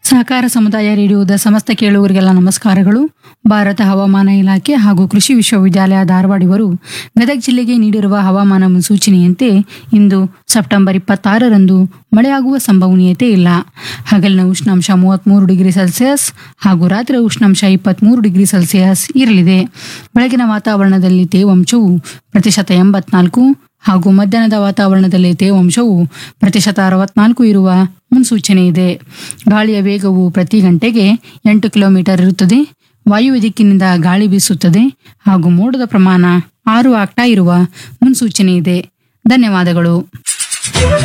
ಸಹಕಾರ ಸಮುದಾಯ ರೇಡಿಯೋದ ಸಮಸ್ತ ಕೇಳುವರಿಗೆಲ್ಲ ನಮಸ್ಕಾರಗಳು ಭಾರತ ಹವಾಮಾನ ಇಲಾಖೆ ಹಾಗೂ ಕೃಷಿ ವಿಶ್ವವಿದ್ಯಾಲಯ ಧಾರವಾಡ ಇವರು ಗದಗ ಜಿಲ್ಲೆಗೆ ನೀಡಿರುವ ಹವಾಮಾನ ಮುನ್ಸೂಚನೆಯಂತೆ ಇಂದು ಸೆಪ್ಟೆಂಬರ್ ಇಪ್ಪತ್ತಾರರಂದು ಮಳೆಯಾಗುವ ಸಂಭವನೀಯತೆ ಇಲ್ಲ ಹಗಲಿನ ಉಷ್ಣಾಂಶ ಮೂವತ್ಮೂರು ಡಿಗ್ರಿ ಸೆಲ್ಸಿಯಸ್ ಹಾಗೂ ರಾತ್ರಿ ಉಷ್ಣಾಂಶ ಇಪ್ಪತ್ಮೂರು ಡಿಗ್ರಿ ಸೆಲ್ಸಿಯಸ್ ಇರಲಿದೆ ಬೆಳಗಿನ ವಾತಾವರಣದಲ್ಲಿ ತೇವಾಂಶವು ಪ್ರತಿಶತ ಎಂಬತ್ನಾಲ್ಕು ಹಾಗೂ ಮಧ್ಯಾಹ್ನದ ವಾತಾವರಣದಲ್ಲಿ ತೇವಾಂಶವು ಪ್ರತಿಶತ ಅರವತ್ನಾಲ್ಕು ಇರುವ ಮುನ್ಸೂಚನೆ ಇದೆ ಗಾಳಿಯ ವೇಗವು ಪ್ರತಿ ಗಂಟೆಗೆ ಎಂಟು ಕಿಲೋಮೀಟರ್ ಇರುತ್ತದೆ ವಾಯು ದಿಕ್ಕಿನಿಂದ ಗಾಳಿ ಬೀಸುತ್ತದೆ ಹಾಗೂ ಮೋಡದ ಪ್ರಮಾಣ ಆರು ಆಗ್ತಾ ಇರುವ ಮುನ್ಸೂಚನೆ ಇದೆ ಧನ್ಯವಾದಗಳು